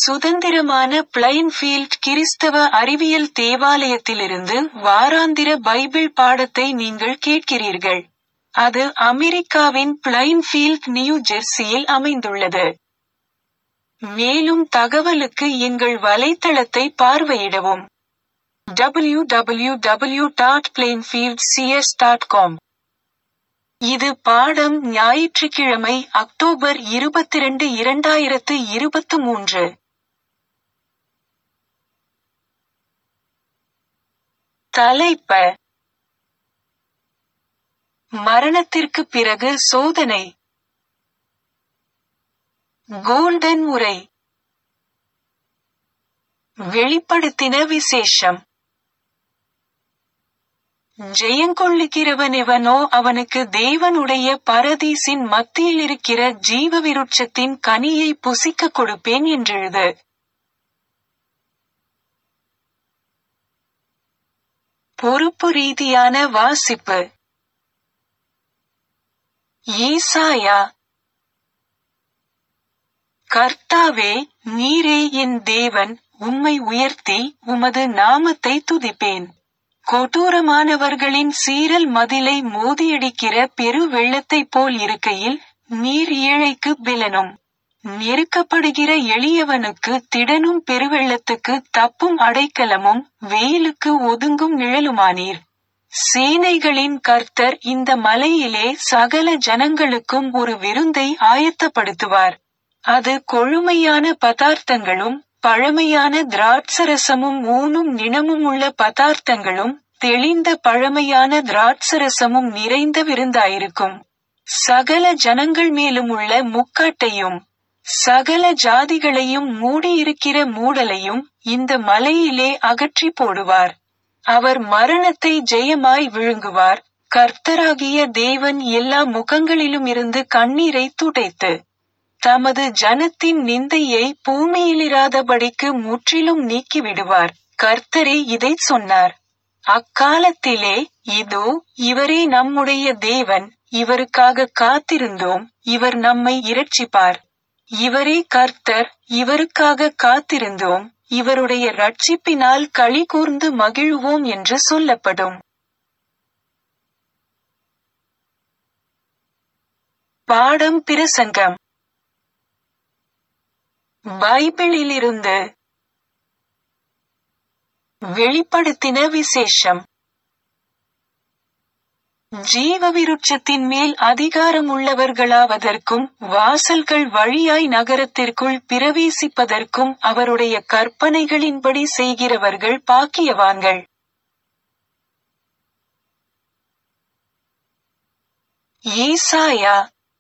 சுதந்திரமான பிளைன்ஃபீல்ட் கிறிஸ்தவ அறிவியல் தேவாலயத்திலிருந்து வாராந்திர பைபிள் பாடத்தை நீங்கள் கேட்கிறீர்கள். அது அமெரிக்காவின் பிளைன்ஃபீல்ட் நியூ ஜெர்சியில் அமைந்துள்ளது. மேலும் தகவலுக்கு எங்கள் வலைத்தளத்தை பார்வையிடவும். www.plainfieldcs.com இது பாடம் ஞாயிற்றுக்கிழமை அக்டோபர் இருபத்திரண்டு இரண்டாயிரத்து இருபத்து மூன்று. தலைப்ப மரணத்திற்குப் பிறகு சோதனை கோல்டன் உரை வெளிப்படுத்தின விசேஷம் ஜெயங்கொள்ளுகிறவனெவனோ அவனுக்கு தேவனுடைய பரதீசின் மத்தியிலிருக்கிற ஜீவவிருட்சத்தின் கனியை புசிக்கக் கொடுப்பேன் என்றெழுது. பொறுப்பு ரீதியான வாசிப்பு ஏசாயா கர்த்தாவே நீரே என் தேவன் உம்மை உயர்த்தி உமது நாமத்தை துதிப்பேன் கொடூரமானவர்களின் சீரல் மதிலை மோதியடிக்கிற பெரு வெள்ளத்தைப் போல் இருக்கையில் நீர் ஏழைக்கு பெலனும் நெருக்கப்படுகிற எளியவனுக்கு திடனும் பெருவெள்ளத்துக்கு தப்பும் அடைக்கலமும் வெயிலுக்கு ஒதுங்கும் நிழலுமானீர் சேனைகளின் கர்த்தர் இந்த மலையிலே சகல ஜனங்களுக்கும் ஒரு விருந்தை ஆயத்தப்படுத்துவார் அது கொழுமையான பதார்த்தங்களும் பழமையான திராட்சரசமும் ஊனும் நிணமும் உள்ள பதார்த்தங்களும் தெளிந்த பழமையான திராட்சரசமும் நிறைந்த விருந்தாயிருக்கும் சகல ஜனங்கள் மேலும் உள்ள முக்காட்டையும் சகல ஜாதிகளையும் மூடியிருக்கிற மூடலையும் இந்த மலையிலே அகற்றி போடுவார் அவர் மரணத்தை ஜெயமாய் விழுங்குவார் கர்த்தராகிய தேவன் எல்லா முகங்களிலும் இருந்து கண்ணீரை துடைத்து தமது ஜனத்தின் நிந்தையை பூமியிலிராதபடிக்கு முற்றிலும் நீக்கிவிடுவார் கர்த்தரே இதைச் சொன்னார் அக்காலத்திலே இதோ இவரே நம்முடைய தேவன் இவருக்காக காத்திருந்தோம் இவர் நம்மை இரட்சிப்பார் இவரே கர்த்தர் இவருக்காக காத்திருந்தோம் இவருடைய ரட்சிப்பினால் களி கூர்ந்து மகிழ்வோம் என்று சொல்லப்படும் பாடம் பிரசங்கம் பைபிளிலிருந்து வெளிப்படுத்தின விசேஷம் ஜீவவிருட்சத்தின் மேல் அதிகாரம் உள்ளவர்களாவதற்கும் வாசல்கள் வழியாய் நகரத்திற்குள் பிரவேசிப்பதற்கும் அவருடைய கற்பனைகளின்படி செய்கிறவர்கள் பாக்கியவான்கள் ஏசாயா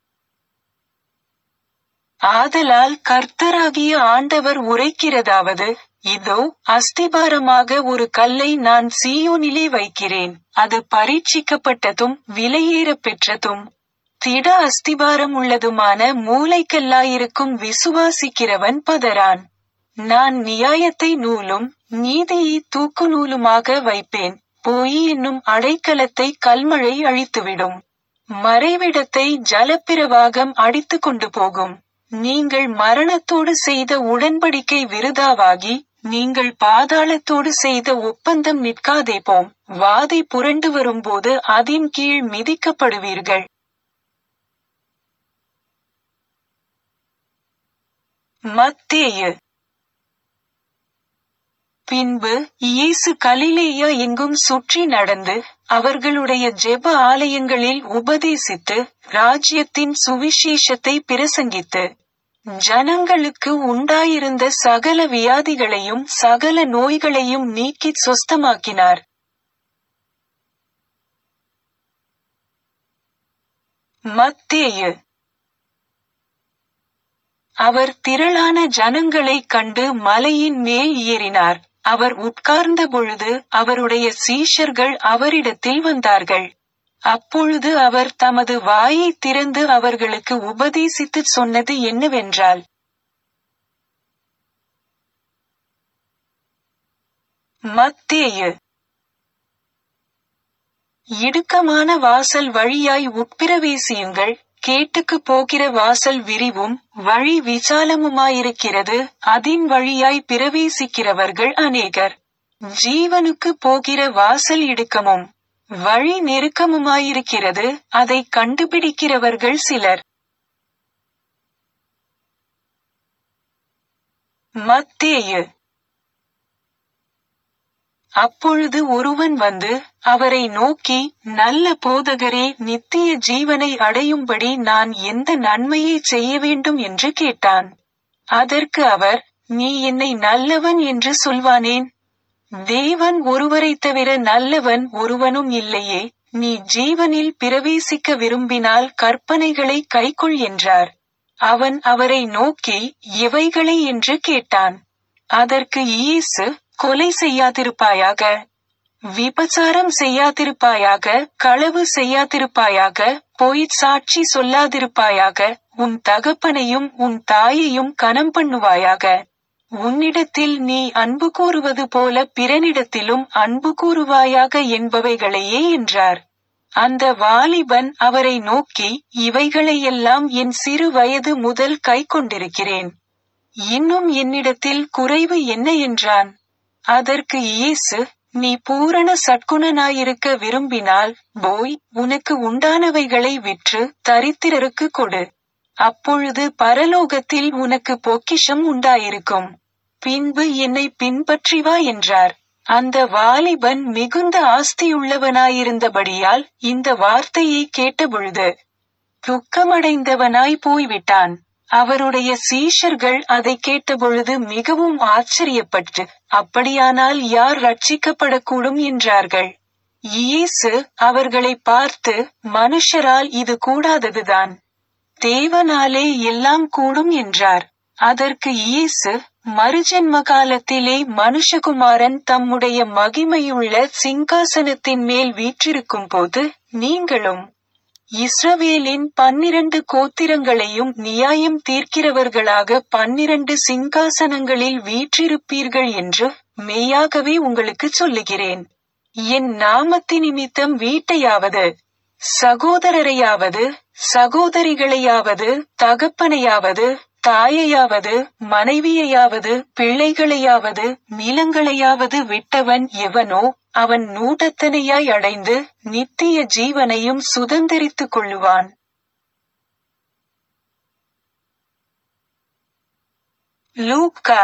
ஆதலால் கர்த்தராகிய ஆண்டவர் உரைக்கிறதாவது இதோ அஸ்திபாரமாக ஒரு கல்லை நான் சீயோனிலே வைக்கிறேன் அது பரீட்சிக்கப்பட்டதும் விலையேறப் பெற்றதும் திட அஸ்திபாரம் உள்ளதுமான மூளைக்கல்லாயிருக்கும் விசுவாசிக்கிறவன் பதறான் நான் நியாயத்தை நூலும் நீதியை தூக்கு நூலுமாக வைப்பேன் பொய் என்னும் அடைக்கலத்தை கல்மழை அழித்துவிடும் மறைவிடத்தை ஜலப்பிரவாகம் அடித்து கொண்டு போகும் நீங்கள் மரணத்தோடு செய்த உடன்படிக்கை விருதாவாகி நீங்கள் பாதாளத்தோடு செய்த ஒப்பந்தம் நிற்காதே போம் வாதை புரண்டு வரும்போது அதின் கீழ் மிதிக்கப்படுவீர்கள் மத்தேயு பின்பு இயேசு கலிலேயா எங்கும் சுற்றி நடந்து அவர்களுடைய ஜெப ஆலயங்களில் உபதேசித்து ராஜ்யத்தின் சுவிசேஷத்தை பிரசங்கித்து ஜனங்களுக்கு உண்டாயிருந்த சகல வியாதிகளையும் சகல நோய்களையும் நீக்கி சொஸ்தமாக்கினார் மத்தேயு அவர் திரளான ஜனங்களைக் கண்டு மலையின் மேல் ஏறினார் அவர் உட்கார்ந்த பொழுது அவருடைய சீஷர்கள் அவரிடத்தில் வந்தார்கள் அப்பொழுது அவர் தமது வாயை திறந்து அவர்களுக்கு உபதேசித்துச் சொன்னது என்னவென்றால் மத்தேயு இடுக்கமான வாசல் வழியாய் உட்பிரவேசியுங்கள் கேட்டுக்கு போகிற வாசல் விரிவும் வழி விசாலமுமாயிருக்கிறது அதின் வழியாய் பிரவேசிக்கிறவர்கள் அநேகர் ஜீவனுக்கு போகிற வாசல் இடுக்கமும் வழி நெருக்கமுமாயிருக்கிறது அதை கண்டுபிடிக்கிறவர்கள் சிலர் மத்தேயு அப்பொழுது ஒருவன் வந்து அவரை நோக்கி நல்ல போதகரே நித்திய ஜீவனை அடையும்படி நான் எந்த நன்மையை செய்ய வேண்டும் என்று கேட்டான் அதற்கு அவர் நீ என்னை நல்லவன் என்று சொல்வானேன் தேவன் ஒருவரைத் தவிர நல்லவன் ஒருவனும் இல்லையே நீ ஜீவனில் பிரவேசிக்க விரும்பினால் கற்பனைகளை கைக்கொள் என்றார் அவன் அவரை நோக்கி எவைகளை என்று கேட்டான் அதற்கு இயேசு கொலை செய்யாதிருப்பாயாக விபச்சாரம் செய்யாதிருப்பாயாக களவு செய்யாதிருப்பாயாக பொய் சாட்சி சொல்லாதிருப்பாயாக உன் தகப்பனையும் உன் தாயையும் கனம் பண்ணுவாயாக உன்னிடத்தில் நீ அன்பு கூறுவது போல பிறனிடத்திலும் அன்பு கூறுவாயாக என்பவைகளையே என்றார் அந்த வாலிபன் அவரை நோக்கி இவைகளையெல்லாம் என் சிறு வயது முதல் கை கொண்டிருக்கிறேன் இன்னும் என்னிடத்தில் குறைவு என்ன என்றான் அதற்கு இயேசு நீ பூரண சட்குணனாயிருக்க விரும்பினால் போய் உனக்கு உண்டானவைகளை விற்று தரித்திரருக்கு கொடு அப்பொழுது பரலோகத்தில் உனக்கு பொக்கிஷம் உண்டாயிருக்கும் பின்பு என்னை பின்பற்றி வா என்றார் அந்த வாலிபன் மிகுந்த ஆஸ்தியுள்ளவனாயிருந்தபடியால் இந்த வார்த்தையை கேட்டபொழுது துக்கமடைந்தவனாய் போய்விட்டான் அவருடைய சீஷர்கள் அதை கேட்டபொழுது மிகவும் ஆச்சரியப்பட்டு அப்படியானால் யார் ரட்சிக்கப்படக்கூடும் என்றார்கள் இயேசு அவர்களை பார்த்து மனுஷரால் இது கூடாததுதான் தேவனாலே எல்லாம் கூடும் என்றார் அதற்கு இயேசு மறுஜென்ம காலத்திலே மனுஷகுமாரன் தம்முடைய மகிமையுள்ள சிங்காசனத்தின் மேல் வீற்றிருக்கும் போது நீங்களும் இஸ்ரவேலின் பன்னிரண்டு கோத்திரங்களையும் நியாயம் தீர்க்கிறவர்களாக பன்னிரண்டு சிங்காசனங்களில் வீற்றிருப்பீர்கள் என்று மெய்யாகவே உங்களுக்கு சொல்லுகிறேன் என் நாமத்தி நிமித்தம் வீட்டையாவது சகோதரரையாவது சகோதரிகளையாவது தகப்பனையாவது தாயையாவது மனைவியையாவது பிள்ளைகளையாவது நிலங்களையாவது விட்டவன் எவனோ அவன் நூடத்தனையாய் அடைந்து நித்திய ஜீவனையும் சுதந்திரித்துக் கொள்ளுவான் லூக்கா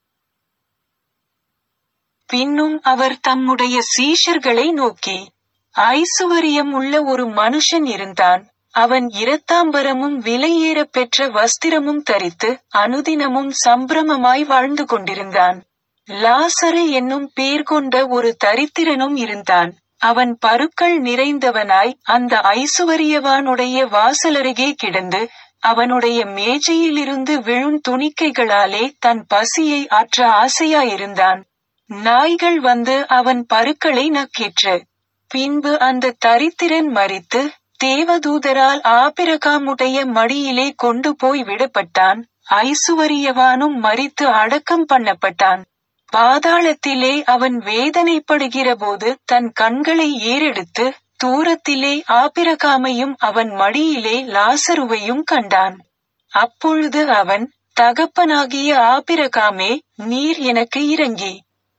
பின்னும் அவர் தம்முடைய சீஷர்களை நோக்கி ஐசுவரியம் உள்ள ஒரு மனுஷன் இருந்தான் அவன் இரத்தாம்பரமும் விலையேற பெற்ற வஸ்திரமும் தரித்து அனுதினமும் சம்பிரமமாய் வாழ்ந்து கொண்டிருந்தான் லாசரு என்னும் பேர் கொண்ட ஒரு தரித்திரனும் இருந்தான் அவன் பருக்கள் நிறைந்தவனாய் அந்த ஐசுவரியவானுடைய வாசலருகே கிடந்து அவனுடைய மேஜையிலிருந்து விழும் துணிக்கைகளாலே தன் பசியை ஆற்ற ஆசையாயிருந்தான் நாய்கள் வந்து அவன் பருக்களை நக்கிற்று பின்பு அந்த தரித்திரன் மறித்து தேவதூதரால் ஆபிரகாமுடைய மடியிலே கொண்டு போய் விடப்பட்டான் ஐசுவரியவானும் மறித்து அடக்கம் பண்ணப்பட்டான் பாதாளத்திலே அவன் வேதனைப்படுகிற போது தன் கண்களை ஏறெடுத்து தூரத்திலே ஆபிரகாமையும் அவன் மடியிலே லாசருவையும் கண்டான் அப்பொழுது அவன் தகப்பனாகிய ஆபிரகாமே நீர் எனக்கு இறங்கி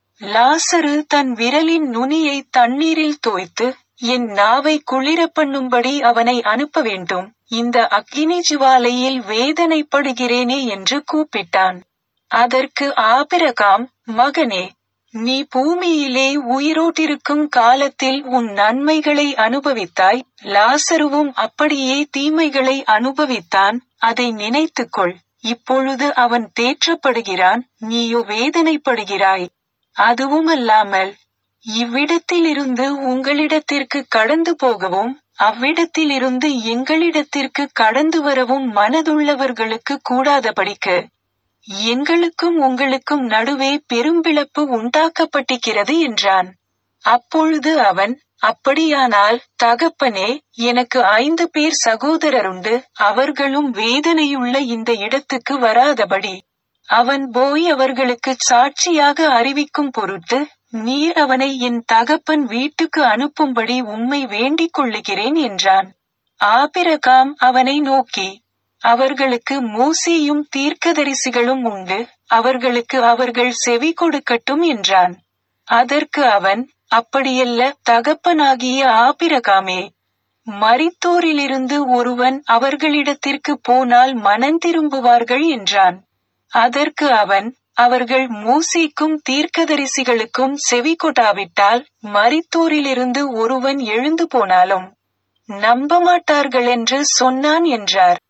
லாசரு தன் விரலின் நுனியை தண்ணீரில் தோய்த்து என் நாவை குளிர பண்ணும்படி அவனை அனுப்ப வேண்டும் இந்த அக்கினி ஜுவாலையில் வேதனைப்படுகிறேனே என்று கூப்பிட்டான் அதற்கு ஆபிரகாம் மகனே நீ பூமியிலே உயிரோட்டிருக்கும் காலத்தில் உன் நன்மைகளை அனுபவித்தாய் லாசருவும் அப்படியே தீமைகளை அனுபவித்தான் அதை நினைத்துக்கொள் இப்பொழுது அவன் தேற்றப்படுகிறான் நீயோ வேதனைப்படுகிறாய் அதுவுமல்லாமல் இவ்விடத்திலிருந்து உங்களிடத்திற்கு கடந்து போகவும் அவ்விடத்திலிருந்து எங்களிடத்திற்கு கடந்து வரவும் மனதுள்ளவர்களுக்கு கூடாதபடிக்கு எங்களுக்கும் உங்களுக்கும் நடுவே பெரும்பிளப்பு உண்டாக்கப்பட்டிருக்கிறது என்றான் அப்பொழுது அவன் அப்படியானால் தகப்பனே எனக்கு ஐந்து பேர் சகோதரருண்டு அவர்களும் வேதனையுள்ள இந்த இடத்துக்கு வராதபடி அவன் போய் அவர்களுக்கு சாட்சியாக அறிவிக்கும் பொருட்டு நீர் அவனை என் தகப்பன் வீட்டுக்கு அனுப்பும்படி உம்மை வேண்டிக் கொள்ளுகிறேன் என்றான் ஆபிரகாம் அவனை நோக்கி அவர்களுக்கு மூசியும் தீர்க்கதரிசிகளும் உண்டு அவர்களுக்கு அவர்கள் செவி கொடுக்கட்டும் என்றான் அதற்கு அவன் அப்படியல்ல தகப்பனாகிய ஆபிரகாமே மரித்தோரிலிருந்து ஒருவன் அவர்களிடத்திற்கு போனால் மனந்திரும்புவார்கள் என்றான் அதற்கு அவன் அவர்கள் மூசிக்கும் தீர்க்கதரிசிகளுக்கும் செவி கொடாவிட்டால் மரித்தோரிலிருந்து ஒருவன் எழுந்து போனாலும் நம்ப மாட்டார்கள் என்று சொன்னான் என்றார்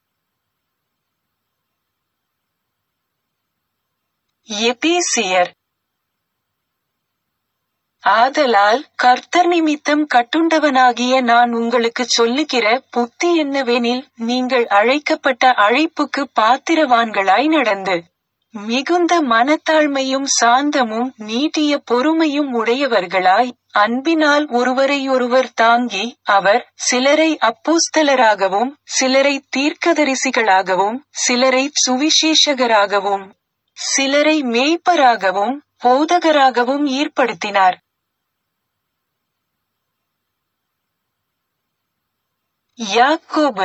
எபேசியர் ஆதலால் கர்த்தர் நிமித்தம் கட்டுண்டவனாகிய நான் உங்களுக்கு சொல்லுகிற புத்தி என்னவெனில் நீங்கள் அழைக்கப்பட்ட அழைப்புக்கு பாத்திரவான்களாய் நடந்து மிகுந்த மனத்தாழ்மையும் சாந்தமும் நீட்டிய பொறுமையும் உடையவர்களாய் அன்பினால் ஒருவரையொருவர் தாங்கி அவர் சிலரை அப்போஸ்தலராகவும் சிலரை தீர்க்கதரிசிகளாகவும் சிலரை சுவிசேஷகராகவும் சிலரை மேய்ப்பராகவும் போதகராகவும் ஏற்படுத்தினார் யாக்கோபு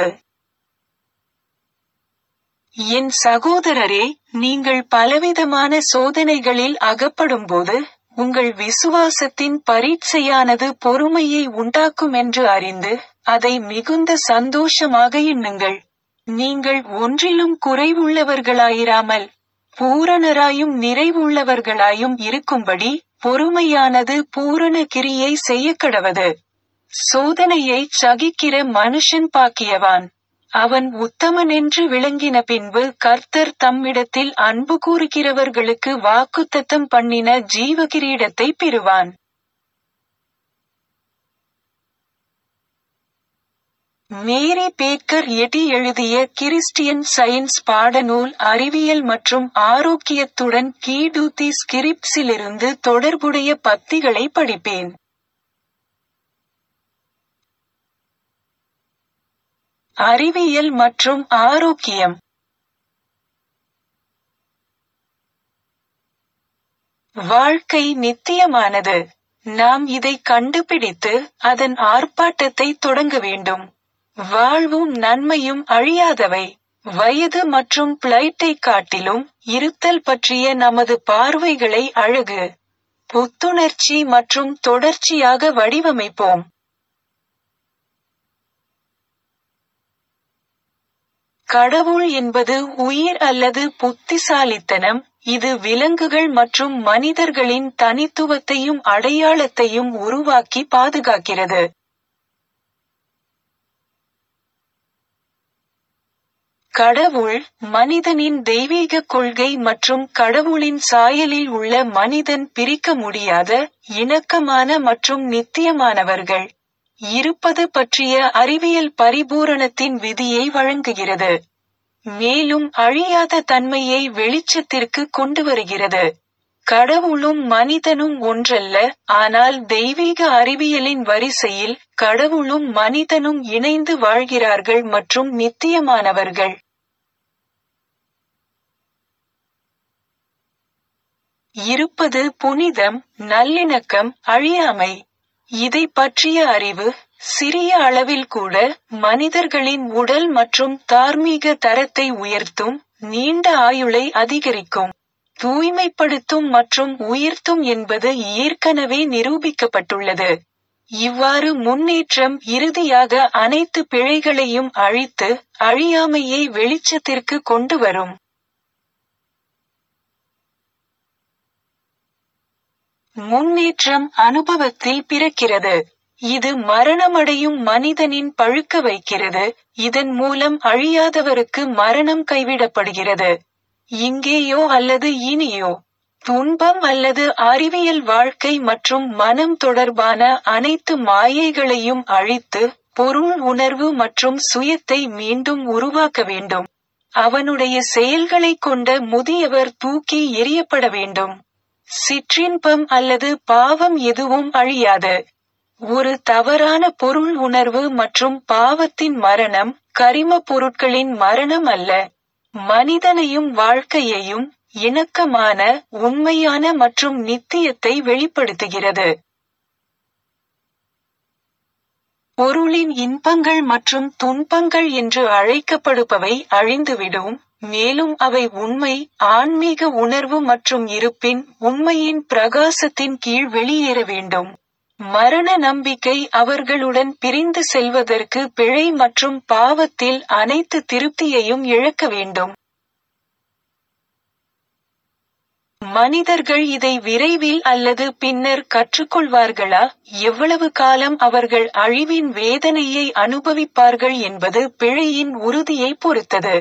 என் சகோதரரே நீங்கள் பலவிதமான சோதனைகளில் அகப்படும்போது உங்கள் விசுவாசத்தின் பரீட்சையானது பொறுமையை உண்டாக்கும் என்று அறிந்து அதை மிகுந்த சந்தோஷமாக எண்ணுங்கள் நீங்கள் ஒன்றிலும் குறைவுள்ளவர்களாயிராமல் பூரணராயும் நிறைவுள்ளவர்களாயும் இருக்கும்படி பொறுமையானது பூரண கிரியை செய்ய கடவது சோதனையை சகிக்கிற மனுஷன் பாக்கியவான் அவன் உத்தமன் என்று விளங்கின பின்பு கர்த்தர் தம்மிடத்தில் அன்பு கூறுகிறவர்களுக்கு வாக்குத்தத்தம் பண்ணின ஜீவகிரீடத்தை பெறுவான் மேரி பேக்கர் எட்டி எழுதிய கிறிஸ்டியன் சயின்ஸ் பாடநூல் அறிவியல் மற்றும் ஆரோக்கியத்துடன் கீடூத்தி ஸ்கிரிப்ஸிலிருந்து தொடர்புடைய பத்திகளை படிப்பேன் அறிவியல் மற்றும் ஆரோக்கியம் வாழ்க்கை நித்தியமானது நாம் இதை கண்டுபிடித்து அதன் ஆர்ப்பாட்டத்தை தொடங்க வேண்டும் வாழ்வும் நன்மையும் அழியாதவை வயது மற்றும் பிளைட்டை காட்டிலும் இருத்தல் பற்றிய நமது பார்வைகளை அழகு புத்துணர்ச்சி மற்றும் தொடர்ச்சியாக வடிவமைப்போம் கடவுள் என்பது உயிர் அல்லது புத்திசாலித்தனம் இது விலங்குகள் மற்றும் மனிதர்களின் தனித்துவத்தையும் அடையாளத்தையும் உருவாக்கி பாதுகாக்கிறது கடவுள் மனிதனின் தெய்வீக கொள்கை மற்றும் கடவுளின் சாயலில் உள்ள மனிதன் பிரிக்க முடியாத இணக்கமான மற்றும் நித்தியமானவர்கள் இருப்பது பற்றிய அறிவியல் பரிபூரணத்தின் விதியை வழங்குகிறது மேலும் அழியாத தன்மையை வெளிச்சத்திற்கு கொண்டு வருகிறது கடவுளும் மனிதனும் ஒன்றல்ல ஆனால் தெய்வீக அறிவியலின் வரிசையில் கடவுளும் மனிதனும் இணைந்து வாழ்கிறார்கள் மற்றும் நித்தியமானவர்கள் இருப்பது புனிதம் நல்லிணக்கம் அழியாமை இதை பற்றிய அறிவு சிறிய அளவில் கூட மனிதர்களின் உடல் மற்றும் தார்மீக தரத்தை உயர்த்தும் நீண்ட ஆயுளை அதிகரிக்கும் தூய்மைப்படுத்தும் மற்றும் உயர்த்தும் என்பது ஏற்கனவே நிரூபிக்கப்பட்டுள்ளது இவ்வாறு முன்னேற்றம் இறுதியாக அனைத்து பிழைகளையும் அழித்து அழியாமையை வெளிச்சத்திற்கு கொண்டு வரும் முன்னேற்றம் அனுபவத்தில் பிறக்கிறது இது மரணமடையும் மனிதனின் பழுக்க வைக்கிறது இதன் மூலம் அழியாதவருக்கு மரணம் கைவிடப்படுகிறது இங்கேயோ அல்லது இனியோ துன்பம் அல்லது அறிவியல் வாழ்க்கை மற்றும் மனம் தொடர்பான அனைத்து மாயைகளையும் அழித்து பொருள் உணர்வு மற்றும் சுயத்தை மீண்டும் உருவாக்க வேண்டும் அவனுடைய செயல்களை கொண்ட முதியவர் தூக்கி எறியப்பட வேண்டும் சிற்றின்பம் அல்லது பாவம் எதுவும் அழியாது ஒரு தவறான பொருள் உணர்வு மற்றும் பாவத்தின் மரணம் கரிம பொருட்களின் மரணம் அல்ல மனிதனையும் வாழ்க்கையையும் இணக்கமான உண்மையான மற்றும் நித்தியத்தை வெளிப்படுத்துகிறது பொருளின் இன்பங்கள் மற்றும் துன்பங்கள் என்று அழைக்கப்படுபவை அழிந்துவிடும் மேலும் அவை உண்மை ஆன்மீக உணர்வு மற்றும் இருப்பின் உண்மையின் பிரகாசத்தின் கீழ் வெளியேற வேண்டும் மரண நம்பிக்கை அவர்களுடன் பிரிந்து செல்வதற்கு பிழை மற்றும் பாவத்தில் அனைத்து திருப்தியையும் இழக்க வேண்டும் மனிதர்கள் இதை விரைவில் அல்லது பின்னர் கற்றுக்கொள்வார்களா எவ்வளவு காலம் அவர்கள் அழிவின் வேதனையை அனுபவிப்பார்கள் என்பது பிழையின் உறுதியை பொறுத்தது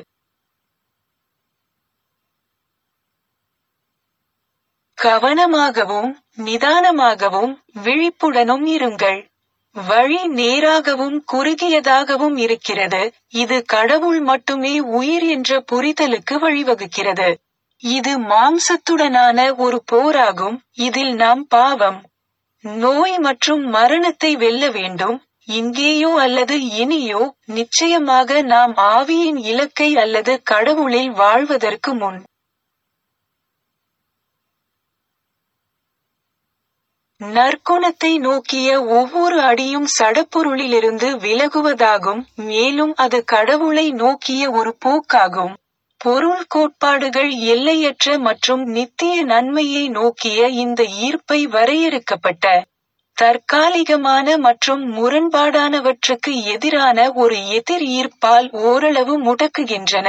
கவனமாகவும் நிதானமாகவும் விழிப்புடனும் இருங்கள் வழி நேராகவும் குறுகியதாகவும் இருக்கிறது இது கடவுள் மட்டுமே உயிர் என்ற புரிதலுக்கு வழிவகுக்கிறது இது மாம்சத்துடனான ஒரு போராகும் இதில் நாம் பாவம் நோய் மற்றும் மரணத்தை வெல்ல வேண்டும் இங்கேயோ அல்லது இனியோ நிச்சயமாக நாம் ஆவியின் இலக்கை அல்லது கடவுளில் வாழ்வதற்கு முன் நற்குணத்தை நோக்கிய ஒவ்வொரு அடியும் சடப்பொருளிலிருந்து விலகுவதாகும் மேலும் அது கடவுளை நோக்கிய ஒரு போக்காகும் பொருள் கோட்பாடுகள் எல்லையற்ற மற்றும் நித்திய நன்மையை நோக்கிய இந்த ஈர்ப்பை வரையறுக்கப்பட்ட தற்காலிகமான மற்றும் முரண்பாடானவற்றுக்கு எதிரான ஒரு எதிர் ஈர்ப்பால் ஓரளவு முடக்குகின்றன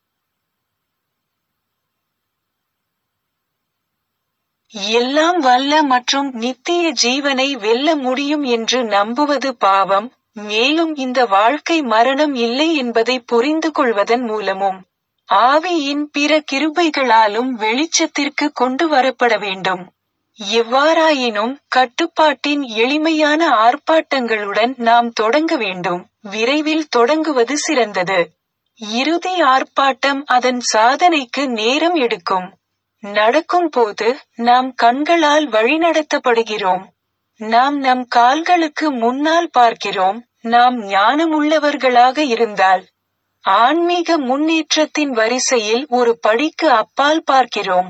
எல்லாம் வல்ல மற்றும் நித்திய ஜீவனை வெல்ல முடியும் என்று நம்புவது பாவம் மேலும் இந்த வாழ்க்கை மரணம் இல்லை என்பதை புரிந்து கொள்வதன் மூலமும் ஆவியின் பிற கிருபைகளாலும் வெளிச்சத்திற்கு கொண்டு வரப்பட வேண்டும் எவ்வாறாயினும் கட்டுப்பாட்டின் எளிமையான ஆர்ப்பாட்டங்களுடன் நாம் தொடங்க வேண்டும் விரைவில் தொடங்குவது சிறந்தது இறுதி ஆர்ப்பாட்டம் அதன் சாதனைக்கு நேரம் எடுக்கும் நடக்கும் போது நாம் கண்களால் வழிநடத்தப்படுகிறோம் நாம் நம் கால்களுக்கு முன்னால் பார்க்கிறோம் நாம் ஞானமுள்ளவர்களாக இருந்தால் ஆன்மீக முன்னேற்றத்தின் வரிசையில் ஒரு படிக்கு அப்பால் பார்க்கிறோம்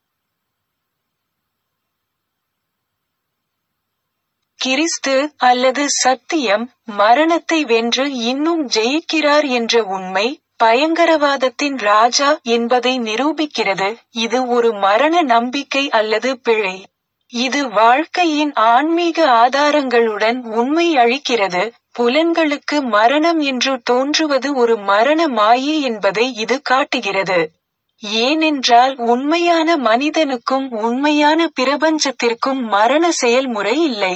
கிறிஸ்து அல்லது சத்தியம் மரணத்தை வென்று இன்னும் ஜெயிக்கிறார் என்ற உண்மை பயங்கரவாதத்தின் ராஜா என்பதை நிரூபிக்கிறது இது ஒரு மரண நம்பிக்கை அல்லது பிழை இது வாழ்க்கையின் ஆன்மீக ஆதாரங்களுடன் உண்மை அளிக்கிறது புலன்களுக்கு மரணம் என்று தோன்றுவது ஒரு மரண மாயை என்பதை இது காட்டுகிறது ஏனென்றால் உண்மையான மனிதனுக்கும் உண்மையான பிரபஞ்சத்திற்கும் மரண செயல்முறை இல்லை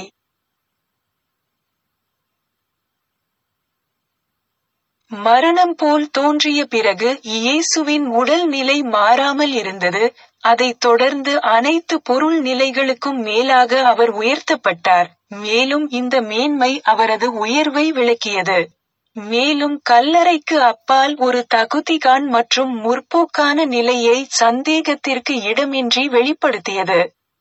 மரணம் போல் தோன்றிய பிறகு இயேசுவின் உடல் நிலை மாறாமல் இருந்தது அதைத் தொடர்ந்து அனைத்து பொருள் நிலைகளுக்கும் மேலாக அவர் உயர்த்தப்பட்டார் மேலும் இந்த மேன்மை அவரது உயர்வை விளக்கியது மேலும் கல்லறைக்கு அப்பால் ஒரு தகுதிகான் மற்றும் முற்போக்கான நிலையை சந்தேகத்திற்கு இடமின்றி வெளிப்படுத்தியது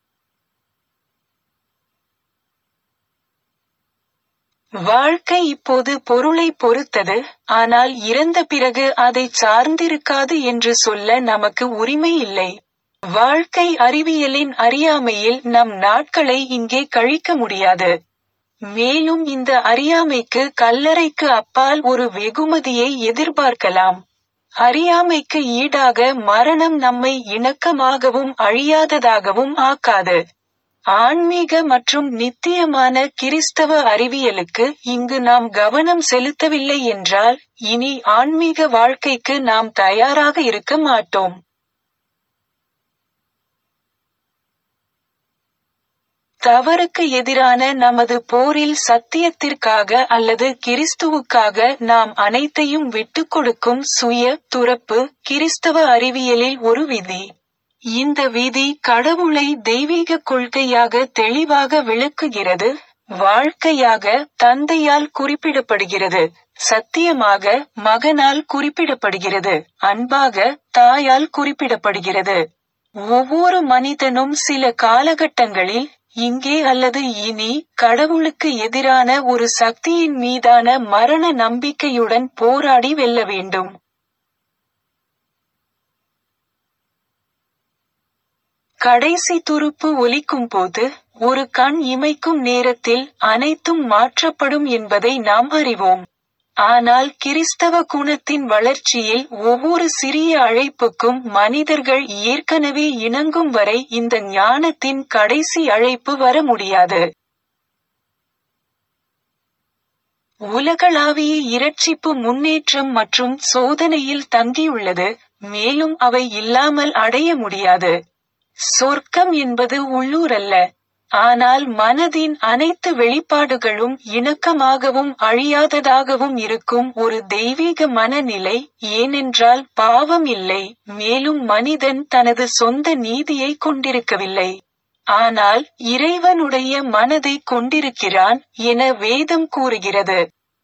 வாழ்க்கை இப்போது பொருளை பொறுத்தது ஆனால் இறந்த பிறகு அதை சார்ந்திருக்காது என்று சொல்ல நமக்கு உரிமை இல்லை வாழ்க்கை அறிவியலின் அறியாமையில் நம் நாட்களை இங்கே கழிக்க முடியாது மேலும் இந்த அறியாமைக்கு கல்லறைக்கு அப்பால் ஒரு வெகுமதியை எதிர்பார்க்கலாம் அறியாமைக்கு ஈடாக மரணம் நம்மை இணக்கமாகவும் அழியாததாகவும் ஆக்காது ஆன்மீக மற்றும் நித்தியமான கிறிஸ்தவ அறிவியலுக்கு இங்கு நாம் கவனம் செலுத்தவில்லை என்றால் இனி ஆன்மீக வாழ்க்கைக்கு நாம் தயாராக இருக்க மாட்டோம் தவறுக்கு எதிரான நமது போரில் சத்தியத்திற்காக அல்லது கிறிஸ்துவுக்காக நாம் அனைத்தையும் விட்டுக் கொடுக்கும் சுய துறப்பு கிறிஸ்தவ அறிவியலில் ஒரு விதி இந்த விதி கடவுளை தெய்வீக கொள்கையாக தெளிவாக விளக்குகிறது வாழ்க்கையாக தந்தையால் குறிப்பிடப்படுகிறது சத்தியமாக மகனால் குறிப்பிடப்படுகிறது அன்பாக தாயால் குறிப்பிடப்படுகிறது ஒவ்வொரு மனிதனும் சில காலகட்டங்களில் இங்கே அல்லது இனி கடவுளுக்கு எதிரான ஒரு சக்தியின் மீதான மரண நம்பிக்கையுடன் போராடி வெல்ல வேண்டும் கடைசி துருப்பு ஒலிக்கும்போது ஒரு கண் இமைக்கும் நேரத்தில் அனைத்தும் மாற்றப்படும் என்பதை நாம் அறிவோம் ஆனால் கிறிஸ்தவ குணத்தின் வளர்ச்சியில் ஒவ்வொரு சிறிய அழைப்புக்கும் மனிதர்கள் ஏற்கனவே இணங்கும் வரை இந்த ஞானத்தின் கடைசி அழைப்பு வர முடியாது உலகளாவிய இரட்சிப்பு முன்னேற்றம் மற்றும் சோதனையில் தங்கியுள்ளது மேலும் அவை இல்லாமல் அடைய முடியாது சொர்க்கம் என்பது உள்ளூரல்ல ஆனால் மனதின் அனைத்து வெளிப்பாடுகளும் இணக்கமாகவும் அழியாததாகவும் இருக்கும் ஒரு தெய்வீக மனநிலை ஏனென்றால் பாவம் இல்லை மேலும் மனிதன் தனது சொந்த நீதியை கொண்டிருக்கவில்லை ஆனால் இறைவனுடைய மனதை கொண்டிருக்கிறான் என வேதம் கூறுகிறது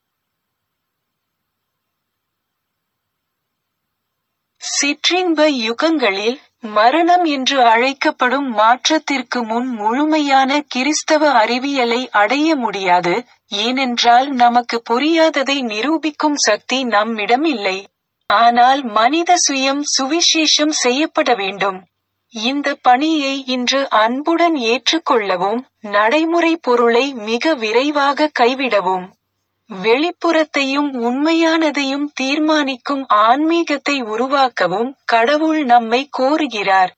சிற்றின்ப யுகங்களில் மரணம் என்று அழைக்கப்படும் மாற்றத்திற்கு முன் முழுமையான கிறிஸ்தவ அறிவியலை அடைய முடியாது ஏனென்றால் நமக்கு புரியாததை நிரூபிக்கும் சக்தி நம்மிடம் இல்லை ஆனால் மனித சுயம் சுவிசேஷம் செய்யப்பட வேண்டும் இந்த பணியை இன்று அன்புடன் ஏற்றுக்கொள்ளவும் நடைமுறை பொருளை மிக விரைவாக கைவிடவும் வெளிப்புறத்தையும் உண்மையானதையும் தீர்மானிக்கும் ஆன்மீகத்தை உருவாக்கவும் கடவுள் நம்மை கோருகிறார்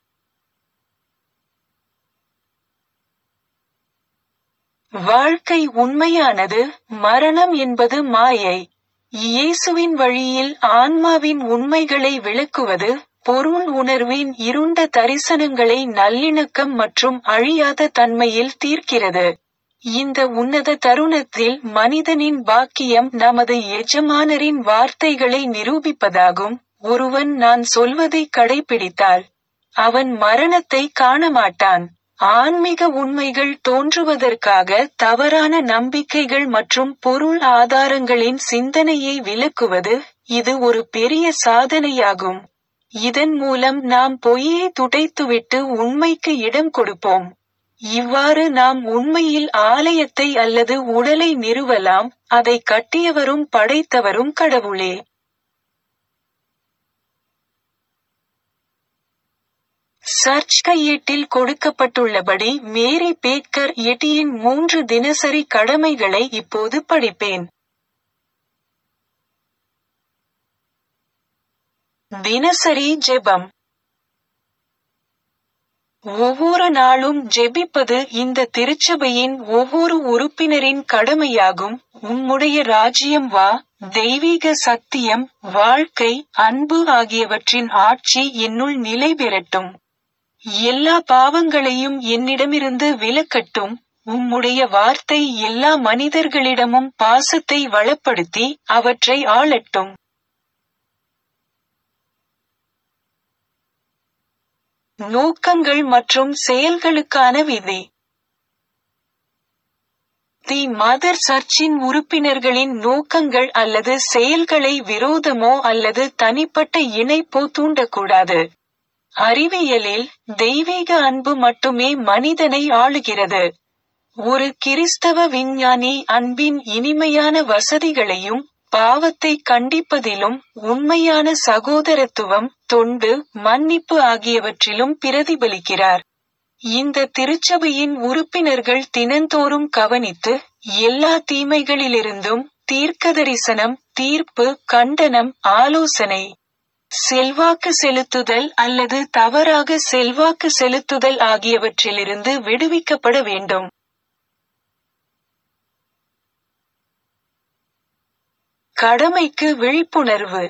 வாழ்க்கை உண்மையானது மரணம் என்பது மாயை இயேசுவின் வழியில் ஆன்மாவின் உண்மைகளை விளக்குவது பொருள் உணர்வின் இருண்ட தரிசனங்களை நல்லிணக்கம் மற்றும் அழியாத தன்மையில் தீர்க்கிறது இந்த உன்னத தருணத்தில் மனிதனின் பாக்கியம் நமது எஜமானரின் வார்த்தைகளை நிரூபிப்பதாகும் ஒருவன் நான் சொல்வதை கடைபிடித்தால் அவன் மரணத்தை காணமாட்டான் ஆன்மீக உண்மைகள் தோன்றுவதற்காக தவறான நம்பிக்கைகள் மற்றும் பொருள் ஆதாரங்களின் சிந்தனையை விலக்குவது இது ஒரு பெரிய சாதனையாகும் இதன் மூலம் நாம் பொய்யை துடைத்துவிட்டு உண்மைக்கு இடம் கொடுப்போம் இவ்வாறு நாம் உண்மையில் ஆலயத்தை அல்லது உடலை நிறுவலாம் அதை கட்டியவரும் படைத்தவரும் கடவுளே சர்ச் கையேட்டில் கொடுக்கப்பட்டுள்ளபடி மேரி பேக்கர் எட்டியின் மூன்று தினசரி கடமைகளை இப்போது படிப்பேன் தினசரி ஜெபம் ஒவ்வொரு நாளும் ஜெபிப்பது இந்த திருச்சபையின் ஒவ்வொரு உறுப்பினரின் கடமையாகும் உம்முடைய ராஜ்யம் வா தெய்வீக சத்தியம் வாழ்க்கை அன்பு ஆகியவற்றின் ஆட்சி என்னுள் நிலை பெறட்டும் எல்லா பாவங்களையும் என்னிடமிருந்து விலக்கட்டும் உம்முடைய வார்த்தை எல்லா மனிதர்களிடமும் பாசத்தை வளப்படுத்தி அவற்றை ஆளட்டும் நோக்கங்கள் மற்றும் செயல்களுக்கான விதி தி மதர் சர்ச்சின் உறுப்பினர்களின் நோக்கங்கள் அல்லது செயல்களை விரோதமோ அல்லது தனிப்பட்ட இணைப்போ தூண்டக்கூடாது அறிவியலில் தெய்வீக அன்பு மட்டுமே மனிதனை ஆளுகிறது ஒரு கிறிஸ்தவ விஞ்ஞானி அன்பின் இனிமையான வசதிகளையும் பாவத்தை கண்டிப்பதிலும் உண்மையான சகோதரத்துவம் தொண்டு மன்னிப்பு ஆகியவற்றிலும் பிரதிபலிக்கிறார் இந்த திருச்சபையின் உறுப்பினர்கள் தினந்தோறும் கவனித்து எல்லா தீமைகளிலிருந்தும் தீர்க்கதரிசனம் தீர்ப்பு கண்டனம் ஆலோசனை செல்வாக்கு செலுத்துதல் அல்லது தவறாக செல்வாக்கு செலுத்துதல் ஆகியவற்றிலிருந்து விடுவிக்கப்பட வேண்டும் கடமைக்கு விழிப்புணர்வு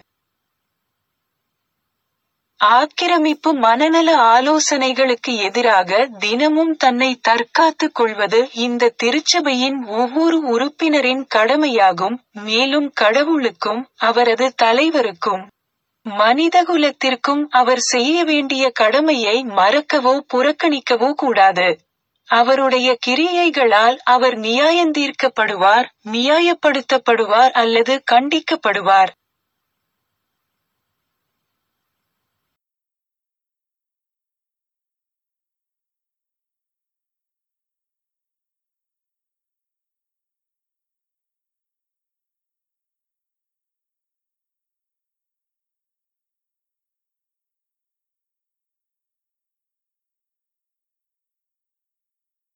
ஆக்கிரமிப்பு மனநல ஆலோசனைகளுக்கு எதிராக தினமும் தன்னை தற்காத்துக் கொள்வது இந்த திருச்சபையின் ஒவ்வொரு உறுப்பினரின் கடமையாகும் மேலும் கடவுளுக்கும் அவரது தலைவருக்கும் மனிதகுலத்திற்கும் அவர் செய்ய வேண்டிய கடமையை மறக்கவோ புறக்கணிக்கவோ கூடாது அவருடைய கிரியைகளால் அவர் நியாயந்தீர்க்கப்படுவார் நியாயப்படுத்தப்படுவார் அல்லது கண்டிக்கப்படுவார்